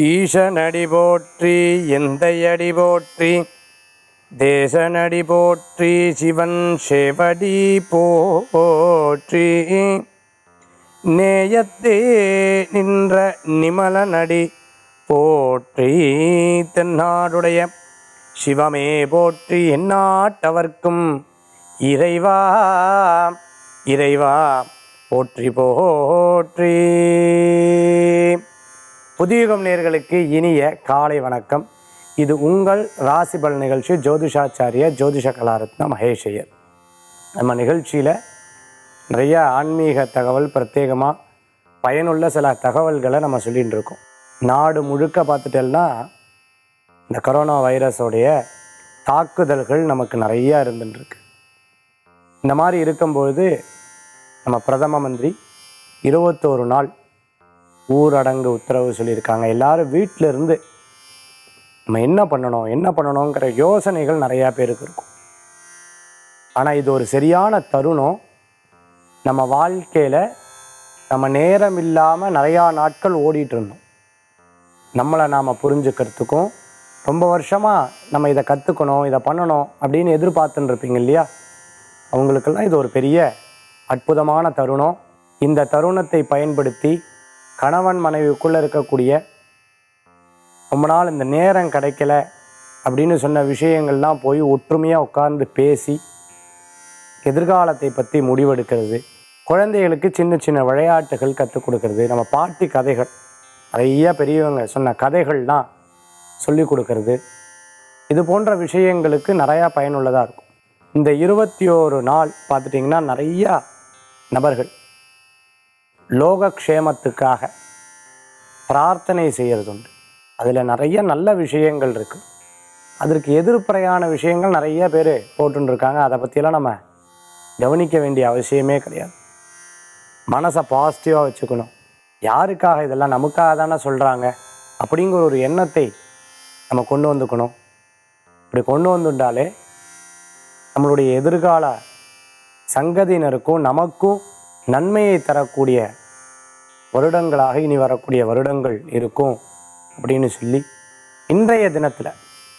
ஈசனடி போற்றி எந்தையடி போற்றி தேசனடி போற்றி சிவன் செவடி போற்றி நேயத்தே நின்ற நிமலனடி போற்றி தென்னாடுடைய சிவமே போற்றி எந்நாட்டவர்க்கும் இறைவா இறைவா போற்றி போற்றி புதியுகம் நேர்களுக்கு இனிய காலை வணக்கம் இது உங்கள் ராசிபல் நிகழ்ச்சி ஜோதிஷாச்சாரிய ஜோதிஷ கலாரத்ன மகேஷையர் நம்ம நிகழ்ச்சியில் நிறைய ஆன்மீக தகவல் பிரத்யேகமாக பயனுள்ள சில தகவல்களை நம்ம சொல்லிட்டு இருக்கோம் நாடு முழுக்க பார்த்துட்டேன்னா இந்த கொரோனா வைரஸோடைய தாக்குதல்கள் நமக்கு நிறையா இருந்துட்டு இருக்கு இந்த மாதிரி இருக்கும்பொழுது நம்ம பிரதம மந்திரி இருபத்தோரு நாள் ஊரடங்கு உத்தரவு சொல்லியிருக்காங்க எல்லாரும் வீட்டில் இருந்து நம்ம என்ன பண்ணணும் என்ன பண்ணணுங்கிற யோசனைகள் நிறையா பேருக்கு இருக்கும் ஆனால் இது ஒரு சரியான தருணம் நம்ம வாழ்க்கையில் நம்ம நேரம் இல்லாமல் நிறையா நாட்கள் ஓடிட்டு இருந்தோம் நம்மளை நாம் புரிஞ்சுக்கிறதுக்கும் ரொம்ப வருஷமாக நம்ம இதை கற்றுக்கணும் இதை பண்ணணும் அப்படின்னு எதிர்பார்த்துன்னு இருப்பீங்க இல்லையா அவங்களுக்கெல்லாம் இது ஒரு பெரிய அற்புதமான தருணம் இந்த தருணத்தை பயன்படுத்தி கணவன் மனைவிக்குள்ளே இருக்கக்கூடிய ரொம்ப நாள் இந்த நேரம் கிடைக்கல அப்படின்னு சொன்ன விஷயங்கள்லாம் போய் ஒற்றுமையாக உட்கார்ந்து பேசி எதிர்காலத்தை பற்றி முடிவெடுக்கிறது குழந்தைகளுக்கு சின்ன சின்ன விளையாட்டுகள் கற்றுக் கொடுக்கறது நம்ம பாட்டி கதைகள் நிறைய பெரியவங்க சொன்ன கதைகள்லாம் சொல்லி கொடுக்கறது இது போன்ற விஷயங்களுக்கு நிறையா பயனுள்ளதாக இருக்கும் இந்த இருபத்தி ஓரு நாள் பார்த்துட்டிங்கன்னா நிறையா நபர்கள் லோகக்ஷேமத்துக்காக பிரார்த்தனை செய்கிறது உண்டு அதில் நிறைய நல்ல விஷயங்கள் இருக்குது அதற்கு எதிர்ப்புறையான விஷயங்கள் நிறைய பேர் போட்டுருக்காங்க அதை பற்றியெல்லாம் நம்ம கவனிக்க வேண்டிய அவசியமே கிடையாது மனசை பாசிட்டிவாக வச்சுக்கணும் யாருக்காக இதெல்லாம் நமக்காக தானே சொல்கிறாங்க அப்படிங்கிற ஒரு எண்ணத்தை நம்ம கொண்டு வந்துக்கணும் இப்படி கொண்டு வந்துட்டாலே நம்மளுடைய எதிர்கால சங்கதியினருக்கும் நமக்கும் நன்மையை தரக்கூடிய வருடங்களாக இனி வரக்கூடிய வருடங்கள் இருக்கும் அப்படின்னு சொல்லி இன்றைய தினத்தில்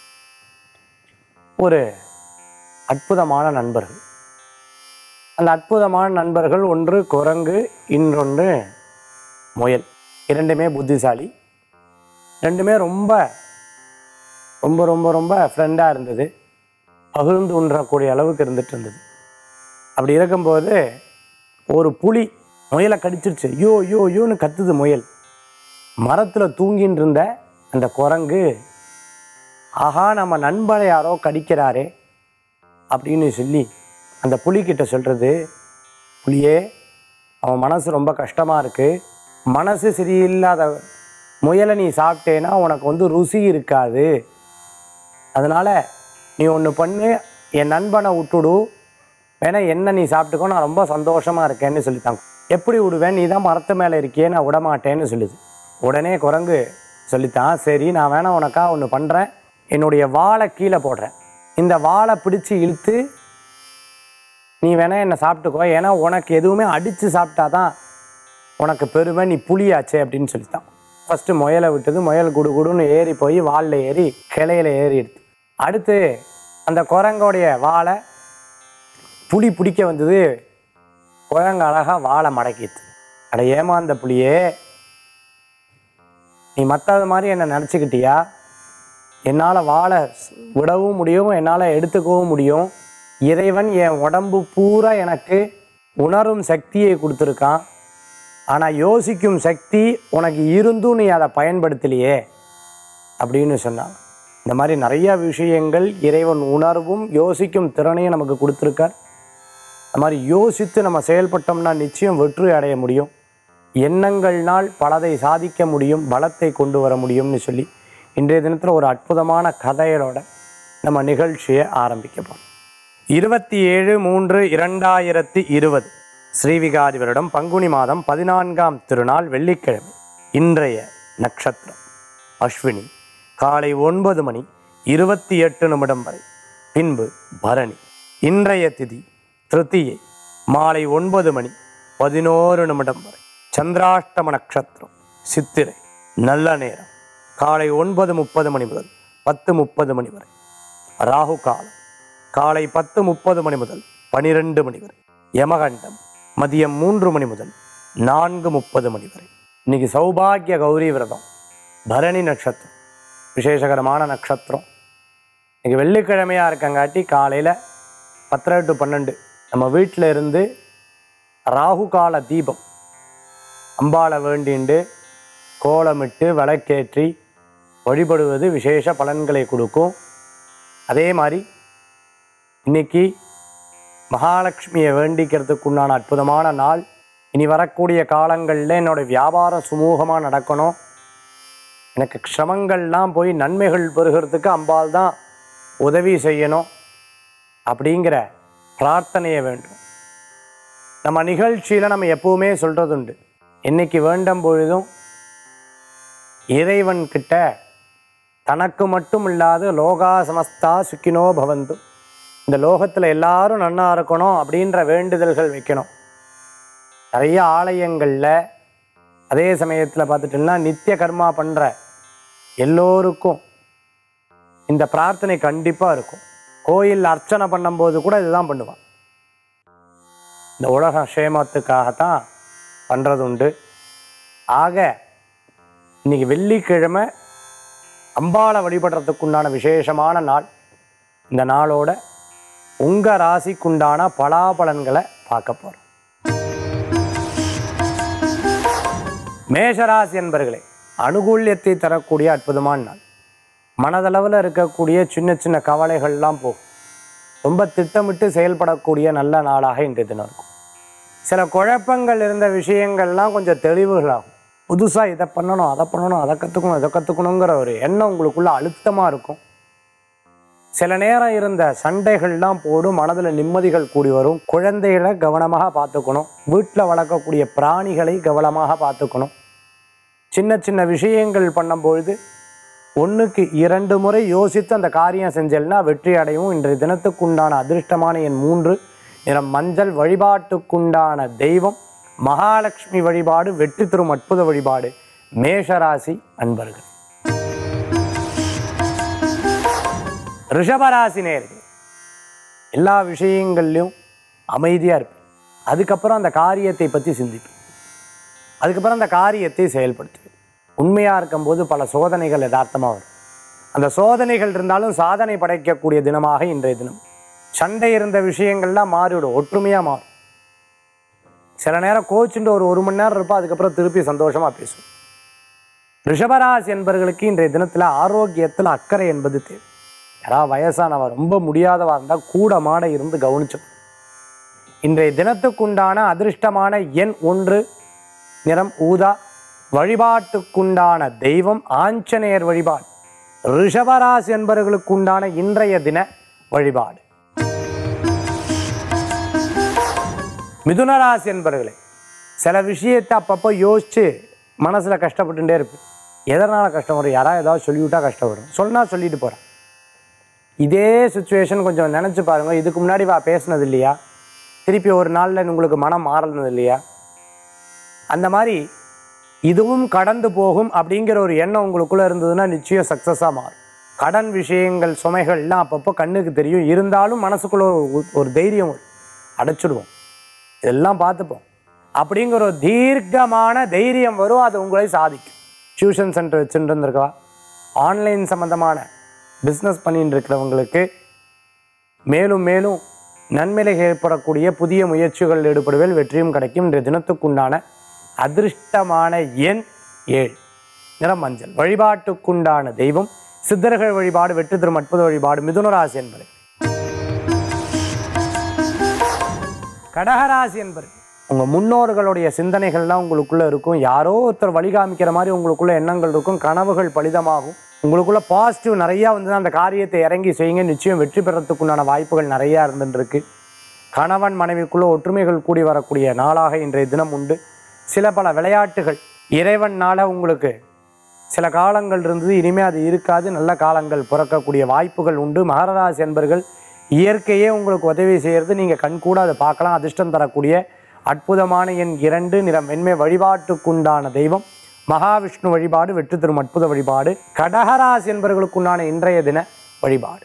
ஒரு அற்புதமான நண்பர்கள் அந்த அற்புதமான நண்பர்கள் ஒன்று குரங்கு இன்னொன்று முயல் இரண்டுமே புத்திசாலி ரெண்டுமே ரொம்ப ரொம்ப ரொம்ப ரொம்ப ஃப்ரெண்டாக இருந்தது பகிர்ந்து உண்ணக்கூடிய அளவுக்கு இருந்துட்டு இருந்தது அப்படி இருக்கும்போது ஒரு புலி முயலை கடிச்சிருச்சு யோ யோ யோன்னு கத்துது முயல் மரத்தில் தூங்கின்னு இருந்த அந்த குரங்கு ஆஹா நம்ம நண்பரை யாரோ கடிக்கிறாரே அப்படின்னு சொல்லி அந்த புலிக்கிட்ட சொல்கிறது புலியே அவன் மனசு ரொம்ப கஷ்டமாக இருக்குது மனசு சரியில்லாத முயலை நீ சாப்பிட்டேன்னா உனக்கு வந்து ருசி இருக்காது அதனால் நீ ஒன்று பண்ணு என் நண்பனை விட்டுடு வேணா என்ன நீ சாப்பிட்டுக்கோ நான் ரொம்ப சந்தோஷமாக இருக்கேன்னு சொல்லித்தாங்க எப்படி விடுவேன் நீ தான் மரத்து மேலே இருக்கியே நான் விட மாட்டேன்னு சொல்லுது உடனே குரங்கு சொல்லித்தான் சரி நான் வேணா உனக்கா ஒன்று பண்ணுறேன் என்னுடைய வாழை கீழே போடுறேன் இந்த வாழை பிடிச்சி இழுத்து நீ வேணா என்னை சாப்பிட்டுக்கோ ஏன்னா உனக்கு எதுவுமே அடித்து சாப்பிட்டாதான் உனக்கு பெருமை நீ புளியாச்சே அப்படின்னு சொல்லித்தான் ஃபஸ்ட்டு முயலை விட்டது முயல் குடு குடுன்னு ஏறி போய் வாலில் ஏறி கிளையில ஏறி எடுத்து அடுத்து அந்த குரங்கோடைய வாழை புலி பிடிக்க வந்தது குரங்கு அழகாக வாழை மடக்கிது அட ஏமாந்த புலியே நீ மற்றது மாதிரி என்னை நினச்சிக்கிட்டியா என்னால் வாழை விடவும் முடியும் என்னால் எடுத்துக்கவும் முடியும் இறைவன் என் உடம்பு பூரா எனக்கு உணரும் சக்தியை கொடுத்துருக்கான் ஆனால் யோசிக்கும் சக்தி உனக்கு இருந்தும் நீ அதை பயன்படுத்தலையே அப்படின்னு சொன்னான் இந்த மாதிரி நிறைய விஷயங்கள் இறைவன் உணர்வும் யோசிக்கும் திறனையும் நமக்கு கொடுத்துருக்கார் அந்த மாதிரி யோசித்து நம்ம செயல்பட்டோம்னா நிச்சயம் வெற்றி அடைய முடியும் எண்ணங்கள்னால் பலதை சாதிக்க முடியும் பலத்தை கொண்டு வர முடியும்னு சொல்லி இன்றைய தினத்தில் ஒரு அற்புதமான கதைகளோட நம்ம நிகழ்ச்சியை ஆரம்பிக்க போகிறோம் இருபத்தி ஏழு மூன்று இரண்டாயிரத்தி இருபது ஸ்ரீவிகாரி வருடம் பங்குனி மாதம் பதினான்காம் திருநாள் வெள்ளிக்கிழமை இன்றைய நட்சத்திரம் அஸ்வினி காலை ஒன்பது மணி இருபத்தி எட்டு நிமிடம் வரை பின்பு பரணி இன்றைய திதி திருத்தியை மாலை ஒன்பது மணி பதினோரு நிமிடம் வரை சந்திராஷ்டம நட்சத்திரம் சித்திரை நல்ல நேரம் காலை ஒன்பது முப்பது மணி முதல் பத்து முப்பது மணி வரை ராகு காலம் காலை பத்து முப்பது மணி முதல் பனிரெண்டு மணி வரை யமகண்டம் மதியம் மூன்று மணி முதல் நான்கு முப்பது மணி வரை இன்னைக்கு சௌபாகிய கௌரி விரதம் பரணி நட்சத்திரம் விசேஷகரமான நட்சத்திரம் இன்னைக்கு வெள்ளிக்கிழமையாக இருக்கங்காட்டி காலையில் பத்தரை டு பன்னெண்டு நம்ம வீட்டில் இருந்து ராகு கால தீபம் அம்பாளை வேண்டிண்டு கோலமிட்டு விளக்கேற்றி வழிபடுவது விசேஷ பலன்களை கொடுக்கும் அதே மாதிரி இன்னைக்கு மகாலட்சுமியை வேண்டிக்கிறதுக்கு உண்டான அற்புதமான நாள் இனி வரக்கூடிய காலங்களில் என்னோட வியாபாரம் சுமூகமாக நடக்கணும் எனக்கு க்ஷமங்கள்லாம் போய் நன்மைகள் பெறுகிறதுக்கு அம்பாள் தான் உதவி செய்யணும் அப்படிங்கிற பிரார்த்தனையை வேண்டும் நம்ம நிகழ்ச்சியில் நம்ம எப்பவுமே சொல்கிறது உண்டு என்னைக்கு வேண்டும் பொழுதும் இறைவன் கிட்ட தனக்கு மட்டும் இல்லாத லோகா சமஸ்தா சுக்கினோ பவந்து இந்த லோகத்தில் எல்லாரும் நன்னா இருக்கணும் அப்படின்ற வேண்டுதல்கள் வைக்கணும் நிறைய ஆலயங்களில் அதே சமயத்தில் பார்த்துட்டோம்னா நித்திய கர்மா பண்ணுற எல்லோருக்கும் இந்த பிரார்த்தனை கண்டிப்பாக இருக்கும் கோயில் அர்ச்சனை பண்ணும்போது கூட இதுதான் பண்ணுவான் இந்த உலக க்ஷேமத்துக்காகத்தான் பண்ணுறது உண்டு ஆக இன்னைக்கு வெள்ளிக்கிழமை அம்பாளை வழிபடுறதுக்குண்டான விசேஷமான நாள் இந்த நாளோட உங்கள் ராசிக்குண்டான பலாபலன்களை பார்க்க போகிறோம் மேஷராசி என்பர்களே அனுகூல்யத்தை தரக்கூடிய அற்புதமான நாள் மனதளவில் இருக்கக்கூடிய சின்ன சின்ன கவலைகள்லாம் போகும் ரொம்ப திட்டமிட்டு செயல்படக்கூடிய நல்ல நாளாக இன்றைய தினம் இருக்கும் சில குழப்பங்கள் இருந்த விஷயங்கள்லாம் கொஞ்சம் தெளிவுகளாகும் புதுசாக இதை பண்ணணும் அதை பண்ணணும் அதை கற்றுக்கணும் இதை கற்றுக்கணுங்கிற ஒரு எண்ணம் உங்களுக்குள்ள அழுத்தமாக இருக்கும் சில நேரம் இருந்த சண்டைகள்லாம் போடும் மனதில் நிம்மதிகள் கூடி வரும் குழந்தைகளை கவனமாக பார்த்துக்கணும் வீட்டில் வளர்க்கக்கூடிய பிராணிகளை கவனமாக பார்த்துக்கணும் சின்ன சின்ன விஷயங்கள் பண்ணும்பொழுது ஒன்றுக்கு இரண்டு முறை யோசித்து அந்த காரியம் செஞ்சேன்னா வெற்றி அடையும் இன்றைய தினத்துக்குண்டான அதிர்ஷ்டமான என் மூன்று நிறம் மஞ்சள் வழிபாட்டுக்குண்டான தெய்வம் மகாலட்சுமி வழிபாடு வெற்றி தரும் அற்புத வழிபாடு மேஷராசி அன்பர்கள் ரிஷபராசி நேர்கள் எல்லா விஷயங்கள்லையும் அமைதியாக இருப்பேன் அதுக்கப்புறம் அந்த காரியத்தை பற்றி சிந்திப்பேன் அதுக்கப்புறம் அந்த காரியத்தை செயல்படுத்துவேன் உண்மையாக இருக்கும்போது பல சோதனைகள் யதார்த்தமாக வரும் அந்த சோதனைகள் இருந்தாலும் சாதனை படைக்கக்கூடிய தினமாக இன்றைய தினம் சண்டை இருந்த விஷயங்கள்லாம் மாறிவிடும் ஒற்றுமையாக மாறும் சில நேரம் கோச்சுட்டு ஒரு ஒரு மணி நேரம் இருப்போம் அதுக்கப்புறம் திருப்பி சந்தோஷமாக பேசுவோம் ரிஷபராசி என்பவர்களுக்கு இன்றைய தினத்தில் ஆரோக்கியத்தில் அக்கறை என்பது தேவை யாராவது வயசானவ ரொம்ப முடியாதவா இருந்தால் கூட மாட இருந்து கவனிச்சு இன்றைய தினத்துக்குண்டான அதிர்ஷ்டமான எண் ஒன்று நிறம் ஊதா வழிபாட்டுக்குண்டான தெய்வம் ஆஞ்சநேயர் வழிபாடு ரிஷபராசி என்பவர்களுக்கு உண்டான இன்றைய தின வழிபாடு மிதுனராசி என்பவர்களே சில விஷயத்தை அப்பப்போ யோசிச்சு மனசில் கஷ்டப்பட்டுட்டே இருப்பேன் எதனால் கஷ்டம் வரும் யாராவது ஏதாவது சொல்லிவிட்டா கஷ்டம் வரும் சொன்னா சொல்லிட்டு போகிறேன் இதே சுச்சுவேஷன் கொஞ்சம் நினச்சி பாருங்க இதுக்கு முன்னாடி வா பேசுனது இல்லையா திருப்பி ஒரு நாளில் உங்களுக்கு மனம் மாறினது இல்லையா அந்த மாதிரி இதுவும் கடந்து போகும் அப்படிங்கிற ஒரு எண்ணம் உங்களுக்குள்ளே இருந்ததுன்னா நிச்சயம் சக்ஸஸாக மாறும் கடன் விஷயங்கள் சுமைகள்லாம் அப்பப்போ கண்ணுக்கு தெரியும் இருந்தாலும் மனசுக்குள்ள ஒரு ஒரு தைரியம் வரும் அடைச்சிடுவோம் இதெல்லாம் பார்த்துப்போம் அப்படிங்கிற ஒரு தீர்க்கமான தைரியம் வரும் அது உங்களை சாதிக்கும் டியூஷன் சென்டர் வச்சுட்டு இருந்திருக்கவா ஆன்லைன் சம்மந்தமான பிஸ்னஸ் பண்ணிட்டு இருக்கிறவங்களுக்கு மேலும் மேலும் நன்மையில ஏற்படக்கூடிய புதிய முயற்சிகளில் ஈடுபடுவேல் வெற்றியும் கிடைக்கும் இன்றைய தினத்துக்குண்டான அதிர்ஷ்டமான எண் ஏழு நிறம் மஞ்சள் வழிபாட்டுக்குண்டான தெய்வம் சித்தர்கள் வழிபாடு வெற்றி தரும் அற்புத வழிபாடு மிதுனராசி என்பது கடகராசி என்பது உங்க முன்னோர்களுடைய சிந்தனைகள்லாம் உங்களுக்குள்ள இருக்கும் யாரோ ஒருத்தர் வழிகாமிக்கிற மாதிரி உங்களுக்குள்ள எண்ணங்கள் இருக்கும் கனவுகள் பலிதமாகும் உங்களுக்குள்ள பாசிட்டிவ் நிறையா வந்து அந்த காரியத்தை இறங்கி செய்யுங்க நிச்சயம் வெற்றி பெறத்துக்குண்டான வாய்ப்புகள் நிறையா இருந்துட்டு இருக்கு கணவன் மனைவிக்குள்ள ஒற்றுமைகள் கூடி வரக்கூடிய நாளாக இன்றைய தினம் உண்டு சில பல விளையாட்டுகள் இறைவனால உங்களுக்கு சில காலங்கள் இருந்தது இனிமே அது இருக்காது நல்ல காலங்கள் பிறக்கக்கூடிய வாய்ப்புகள் உண்டு மகரராசி என்பர்கள் இயற்கையே உங்களுக்கு உதவி செய்கிறது நீங்கள் கண்கூட அதை பார்க்கலாம் அதிர்ஷ்டம் தரக்கூடிய அற்புதமான எண் இரண்டு நிறம் வெண்மை வழிபாட்டுக்குண்டான தெய்வம் மகாவிஷ்ணு வழிபாடு வெற்றி தரும் அற்புத வழிபாடு கடகராசி என்பவர்களுக்குண்டான இன்றைய தின வழிபாடு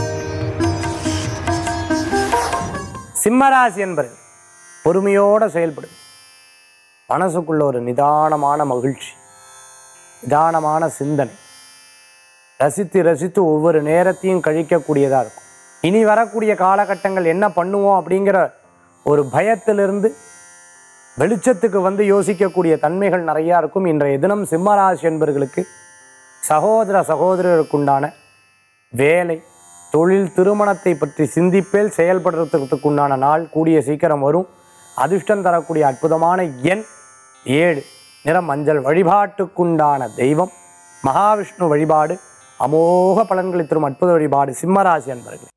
சிம்மராசி என்பர்கள் பொறுமையோடு செயல்படும் மனசுக்குள்ள ஒரு நிதானமான மகிழ்ச்சி நிதானமான சிந்தனை ரசித்து ரசித்து ஒவ்வொரு நேரத்தையும் கழிக்கக்கூடியதாக இருக்கும் இனி வரக்கூடிய காலகட்டங்கள் என்ன பண்ணுவோம் அப்படிங்கிற ஒரு பயத்திலிருந்து வெளிச்சத்துக்கு வந்து யோசிக்கக்கூடிய தன்மைகள் நிறையா இருக்கும் இன்றைய தினம் சிம்மராசி என்பர்களுக்கு சகோதர சகோதரருக்குண்டான வேலை தொழில் திருமணத்தை பற்றி சிந்திப்பேல் செயல்படுறதுக்குண்டான நாள் கூடிய சீக்கிரம் வரும் அதிர்ஷ்டம் தரக்கூடிய அற்புதமான எண் ஏழு நிறம் மஞ்சள் வழிபாட்டுக்குண்டான தெய்வம் மகாவிஷ்ணு வழிபாடு அமோக பலன்களை தரும் அற்புத வழிபாடு சிம்மராசி என்பர்களே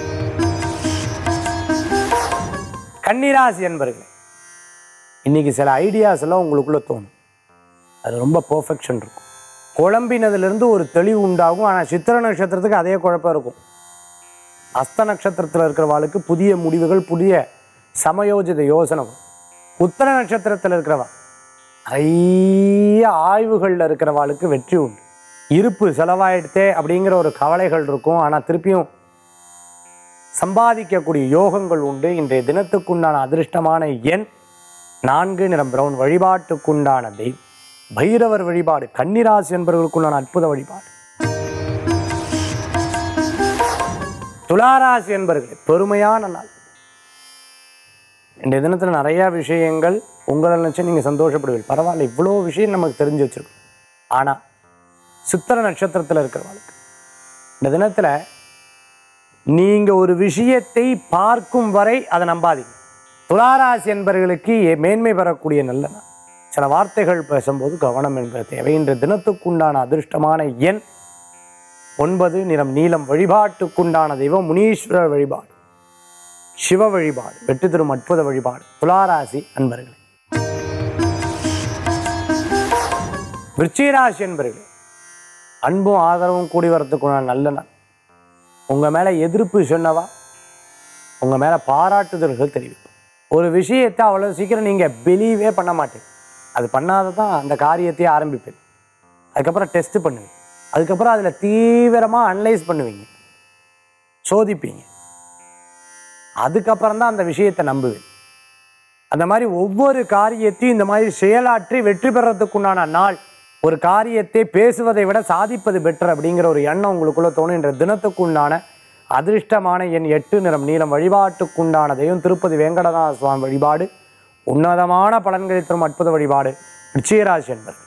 கன்னிராசி என்பர்களே இன்னைக்கு சில ஐடியாஸ் எல்லாம் உங்களுக்குள்ள தோணும் அது ரொம்ப பர்ஃபெக்ஷன் இருக்கும் குழம்பினதுலேருந்து ஒரு தெளிவு உண்டாகும் ஆனால் சித்திர நட்சத்திரத்துக்கு அதே குழப்பம் இருக்கும் அஸ்த நட்சத்திரத்தில் இருக்கிறவாளுக்கு புதிய முடிவுகள் புதிய சமயோஜித யோசனை வரும். உத்தர நட்சத்திரத்தில் இருக்கிறவா நிறைய ஆய்வுகளில் இருக்கிறவாளுக்கு வெற்றி உண்டு இருப்பு செலவாயிடுத்தே அப்படிங்கிற ஒரு கவலைகள் இருக்கும் ஆனால் திருப்பியும் சம்பாதிக்கக்கூடிய யோகங்கள் உண்டு இன்றைய தினத்துக்குண்டான அதிர்ஷ்டமான எண் நான்கு நிறம் பிரவுன் வழிபாட்டுக்குண்டான தெய்வம் பைரவர் வழிபாடு கன்னிராசி என்பவர்களுக்குண்டான அற்புத வழிபாடு துளாராசி என்பர்களே பெருமையான நாள் இன்றைய தினத்தில் நிறையா விஷயங்கள் உங்களை நினச்சி நீங்கள் சந்தோஷப்படுவீங்க பரவாயில்ல இவ்வளோ விஷயம் நமக்கு தெரிஞ்சு வச்சிருக்கோம் ஆனால் சித்திர நட்சத்திரத்தில் இருக்கிறவங்களுக்கு இந்த தினத்தில் நீங்கள் ஒரு விஷயத்தை பார்க்கும் வரை அதை நம்பாதீங்க துளாராசி என்பவர்களுக்கு எ- மேன்மை பெறக்கூடிய நல்ல நாள் சில வார்த்தைகள் பேசும்போது கவனம் என்பது தேவை இன்று தினத்துக்குண்டான அதிர்ஷ்டமான எண் ஒன்பது நிறம் நீலம் வழிபாட்டுக்குண்டான தெய்வம் முனீஸ்வரர் வழிபாடு சிவ வழிபாடு வெற்றி தரும் அற்புத வழிபாடு துளாராசி அன்பர்களே விருச்சிகராசி அன்பர்களே அன்பும் ஆதரவும் கூடி வரத்துக்குண்டான நல்ல நாள் உங்கள் மேலே எதிர்ப்பு சொன்னவா உங்கள் மேலே பாராட்டுதல்கள் தெரிவிக்கும் ஒரு விஷயத்தை அவ்வளோ சீக்கிரம் நீங்கள் பிலீவே பண்ண மாட்டீங்க அது பண்ணாத தான் அந்த காரியத்தையே ஆரம்பிப்பேன் அதுக்கப்புறம் டெஸ்ட் பண்ணுவீங்க அதுக்கப்புறம் அதில் தீவிரமாக அனலைஸ் பண்ணுவீங்க சோதிப்பீங்க அதுக்கப்புறம் தான் அந்த விஷயத்தை நம்புவேன் அந்த மாதிரி ஒவ்வொரு காரியத்தையும் இந்த மாதிரி செயலாற்றி வெற்றி பெறத்துக்குண்டான நாள் ஒரு காரியத்தை பேசுவதை விட சாதிப்பது பெட்டர் அப்படிங்கிற ஒரு எண்ணம் உங்களுக்குள்ள தோணும் என்ற தினத்துக்குண்டான அதிர்ஷ்டமான என் எட்டு நிறம் நீளம் வழிபாட்டுக்குண்டான தெய்வம் திருப்பதி வெங்கடநாத சுவாமி வழிபாடு உன்னதமான பலன்களை தரும் அற்புத வழிபாடு நிச்சயராசி என்பது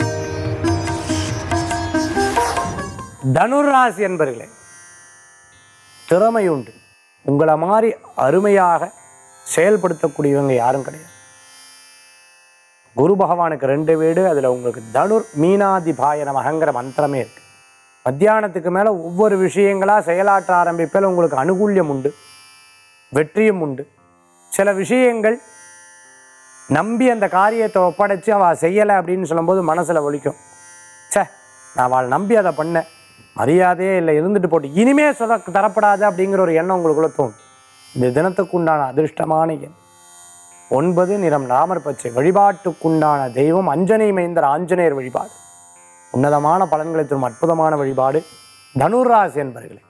தனுராசி என்பர்களே திறமை உண்டு உங்களை மாதிரி அருமையாக செயல்படுத்தக்கூடியவங்க யாரும் கிடையாது குரு பகவானுக்கு ரெண்டு வீடு அதில் உங்களுக்கு தனுர் மீனாதிபாய நமகங்கிற மந்திரமே இருக்கு மத்தியானத்துக்கு மேலே ஒவ்வொரு விஷயங்களாக செயலாற்ற ஆரம்பிப்பில் உங்களுக்கு அனுகூல்யம் உண்டு வெற்றியும் உண்டு சில விஷயங்கள் நம்பி அந்த காரியத்தை ஒப்படைச்சு அவள் செய்யலை அப்படின்னு சொல்லும்போது மனசில் ஒலிக்கும் ச்சே நான் அவள் நம்பி அதை பண்ணேன் மரியாதையே இல்லை இருந்துட்டு போட்டு இனிமே சொல்ல தரப்படாது அப்படிங்கிற ஒரு எண்ணம் உங்களுக்குள்ள தோணும் இந்த தினத்துக்குண்டான அதிர்ஷ்டமான எண் ஒன்பது நிறம் ராமர் பச்சை வழிபாட்டுக்குண்டான தெய்வம் அஞ்சனை மைந்தர் ஆஞ்சநேயர் வழிபாடு உன்னதமான பலன்களை தரும் அற்புதமான வழிபாடு தனுராசி என்பர்களே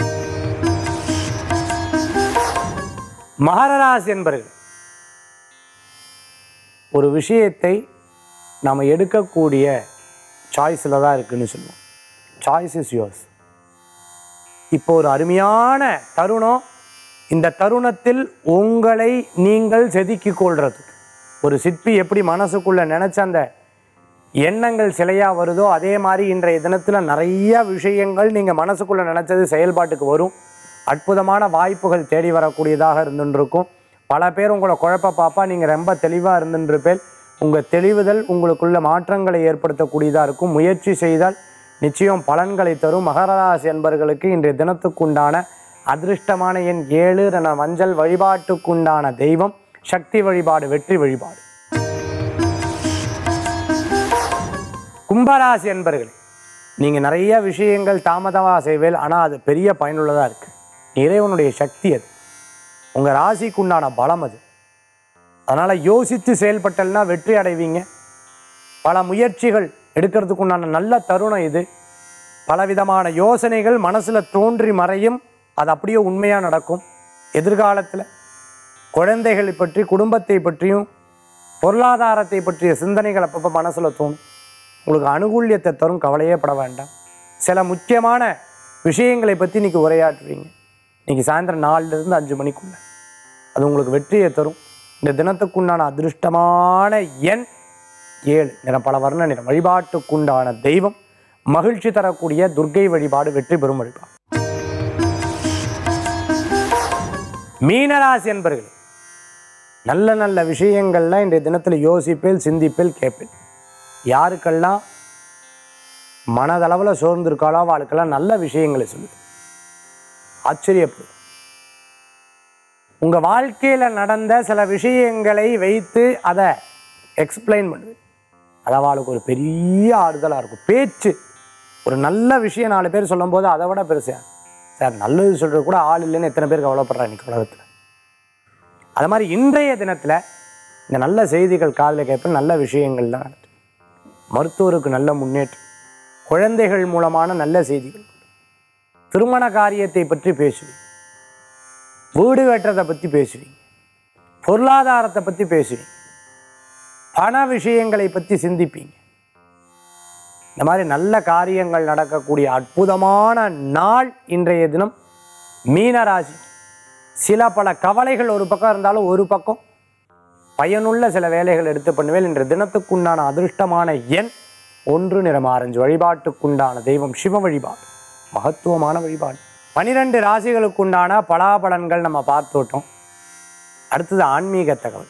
மகரராசி என்பர்கள் ஒரு விஷயத்தை நாம் எடுக்கக்கூடிய சாய்ஸில் தான் இருக்குன்னு சொல்லுவோம் சாய்ஸ் இஸ் யோர்ஸ் இப்போ ஒரு அருமையான தருணம் இந்த தருணத்தில் உங்களை நீங்கள் செதுக்கிக் கொள்றதுக்கு ஒரு சிற்பி எப்படி மனசுக்குள்ள நினைச்ச அந்த எண்ணங்கள் சிலையா வருதோ அதே மாதிரி இன்றைய தினத்தில் நிறைய விஷயங்கள் நீங்கள் மனசுக்குள்ள நினைச்சது செயல்பாட்டுக்கு வரும் அற்புதமான வாய்ப்புகள் தேடி வரக்கூடியதாக இருந்துருக்கும் பல பேர் உங்களை குழப்ப பாப்பா நீங்கள் ரொம்ப தெளிவாக இருந்துருப்பேன் உங்கள் தெளிவுதல் உங்களுக்குள்ள மாற்றங்களை ஏற்படுத்தக்கூடியதாக இருக்கும் முயற்சி செய்தால் நிச்சயம் பலன்களை தரும் மகராசி என்பர்களுக்கு இன்றைய தினத்துக்குண்டான அதிர்ஷ்டமான எண் ஏழு என மஞ்சள் வழிபாட்டுக்குண்டான தெய்வம் சக்தி வழிபாடு வெற்றி வழிபாடு கும்பராசி என்பர்களே நீங்கள் நிறைய விஷயங்கள் தாமதமாக செய்வேல் ஆனால் அது பெரிய பயனுள்ளதாக இருக்குது இறைவனுடைய சக்தி அது உங்கள் ராசிக்குண்டான பலம் அது அதனால் யோசித்து செயல்பட்டல்னா வெற்றி அடைவீங்க பல முயற்சிகள் எடுக்கிறதுக்கு உண்டான நல்ல தருணம் இது பலவிதமான யோசனைகள் மனசில் தோன்றி மறையும் அது அப்படியே உண்மையாக நடக்கும் எதிர்காலத்தில் குழந்தைகளை பற்றி குடும்பத்தை பற்றியும் பொருளாதாரத்தை பற்றிய சிந்தனைகள் அப்பப்போ மனசில் தோணும் உங்களுக்கு அனுகூல்யத்தை தரும் கவலையே பட வேண்டாம் சில முக்கியமான விஷயங்களை பற்றி இன்றைக்கி உரையாற்றுவீங்க இன்றைக்கி சாயந்தரம் நாலுலேருந்து அஞ்சு மணிக்குள்ள அது உங்களுக்கு வெற்றியை தரும் இந்த தினத்துக்குண்டான அதிருஷ்டமான எண் ஏழு நிறம் பல வர்ண நிறம் வழிபாட்டுக்குண்டான தெய்வம் மகிழ்ச்சி தரக்கூடிய துர்க்கை வழிபாடு வெற்றி பெறும் வழிபாடு மீனராசி என்பர்கள் நல்ல நல்ல விஷயங்கள்லாம் இன்றைய தினத்தில் யோசிப்பேல் சிந்திப்பேல் கேட்பேன் யாருக்கெல்லாம் மனதளவில் சோர்ந்திருக்காளோ அவளுக்கெல்லாம் நல்ல விஷயங்களை சொல்லுவேன் ஆச்சரியப்படும் உங்கள் வாழ்க்கையில் நடந்த சில விஷயங்களை வைத்து அதை எக்ஸ்பிளைன் பண்ணுவேன் அது அவளுக்கு ஒரு பெரிய ஆறுதலாக இருக்கும் பேச்சு ஒரு நல்ல விஷயம் நாலு பேர் சொல்லும்போது அதை விட பெருசா சார் நல்லது சொல்கிறது கூட ஆள் இல்லைன்னு எத்தனை பேர் கவலைப்படுறா இன்னைக்கு உலகத்தில் அது மாதிரி இன்றைய தினத்தில் இந்த நல்ல செய்திகள் காதில் கேட்பேன் நல்ல விஷயங்கள்லாம் நடக்கும் மருத்துவருக்கு நல்ல முன்னேற்றம் குழந்தைகள் மூலமான நல்ல செய்திகள் திருமண காரியத்தை பற்றி பேசுவீங்க வீடு கட்டுறதை பற்றி பேசுவீங்க பொருளாதாரத்தை பற்றி பேசுவீங்க பண விஷயங்களை பற்றி சிந்திப்பீங்க இந்த மாதிரி நல்ல காரியங்கள் நடக்கக்கூடிய அற்புதமான நாள் இன்றைய தினம் மீனராசி சில பல கவலைகள் ஒரு பக்கம் இருந்தாலும் ஒரு பக்கம் பயனுள்ள சில வேலைகள் எடுத்து பண்ணுவேன் இன்று தினத்துக்குண்டான அதிர்ஷ்டமான எண் ஒன்று நிறம் ஆரஞ்சு வழிபாட்டுக்குண்டான தெய்வம் சிவ வழிபாடு மகத்துவமான வழிபாடு பனிரெண்டு ராசிகளுக்குண்டான பலாபலன்கள் நம்ம பார்த்துட்டோம் அடுத்தது ஆன்மீக தகவல்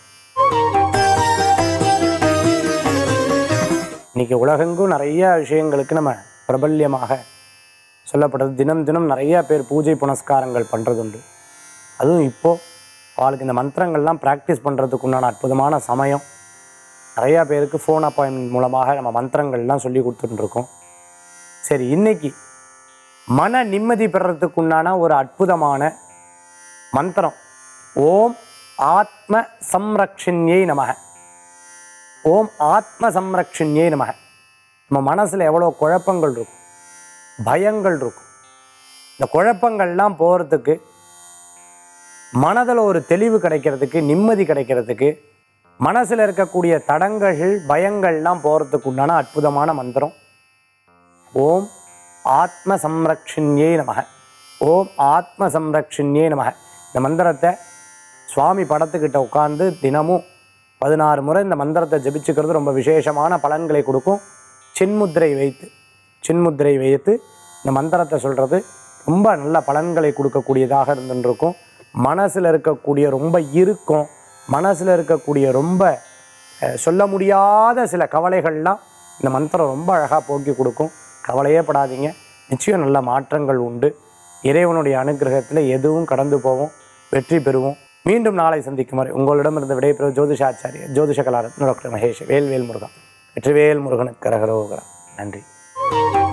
இன்னைக்கு உலகெங்கும் நிறைய விஷயங்களுக்கு நம்ம பிரபல்யமாக சொல்லப்படுறது தினம் தினம் நிறைய பேர் பூஜை புனஸ்காரங்கள் பண்ணுறது உண்டு அதுவும் இப்போது அவளுக்கு இந்த மந்திரங்கள்லாம் ப்ராக்டிஸ் பண்ணுறதுக்கு உண்டான அற்புதமான சமயம் நிறையா பேருக்கு ஃபோன் அப்பாயின்மெண்ட் மூலமாக நம்ம மந்திரங்கள்லாம் சொல்லி கொடுத்துட்டுருக்கோம் சரி இன்னைக்கு மன நிம்மதி பெறறதுக்கு உண்டான ஒரு அற்புதமான மந்திரம் ஓம் ஆத்ம சம்ரக்ஷின்யை நமக ஓம் ஆத்ம சம்ரக்ஷின்யே நமக நம்ம மனசில் எவ்வளோ குழப்பங்கள் இருக்கும் பயங்கள் இருக்கும் இந்த குழப்பங்கள்லாம் போகிறதுக்கு மனதில் ஒரு தெளிவு கிடைக்கிறதுக்கு நிம்மதி கிடைக்கிறதுக்கு மனசில் இருக்கக்கூடிய தடங்கல்கள் பயங்கள்லாம் போகிறதுக்கு உண்டான அற்புதமான மந்திரம் ஓம் ஆத்ம சம்ரக்ஷின்யே நமக ஓம் ஆத்ம சம்ரக்ஷின்யே நமக இந்த மந்திரத்தை சுவாமி படத்துக்கிட்ட உட்கார்ந்து தினமும் பதினாறு முறை இந்த மந்திரத்தை ஜபிச்சுக்கிறது ரொம்ப விசேஷமான பலன்களை கொடுக்கும் சின்முத்திரை வைத்து சின்முத்திரை வைத்து இந்த மந்திரத்தை சொல்கிறது ரொம்ப நல்ல பலன்களை கொடுக்கக்கூடியதாக இருந்துருக்கும் மனசில் இருக்கக்கூடிய ரொம்ப இறுக்கம் மனசில் இருக்கக்கூடிய ரொம்ப அஹ், சொல்ல முடியாத சில கவலைகள்லாம் இந்த மந்திரம் ரொம்ப அழகாக போக்கி கொடுக்கும் கவலையே படாதீங்க நிச்சயம் நல்ல மாற்றங்கள் உண்டு இறைவனுடைய அனுகிரகத்தில் எதுவும் கடந்து போவோம் வெற்றி பெறுவோம் மீண்டும் நாளை சந்திக்கும் வரை உங்களிடமிருந்து விடைபெறும் ஜோதிஷாச்சாரியர் ஜோதிஷ கலாரத்ன டாக்டர் மகேஷ் வேல்வேல் முருகன் வெற்றிவேல் முருகனுக்கு கரகரோகரம் நன்றி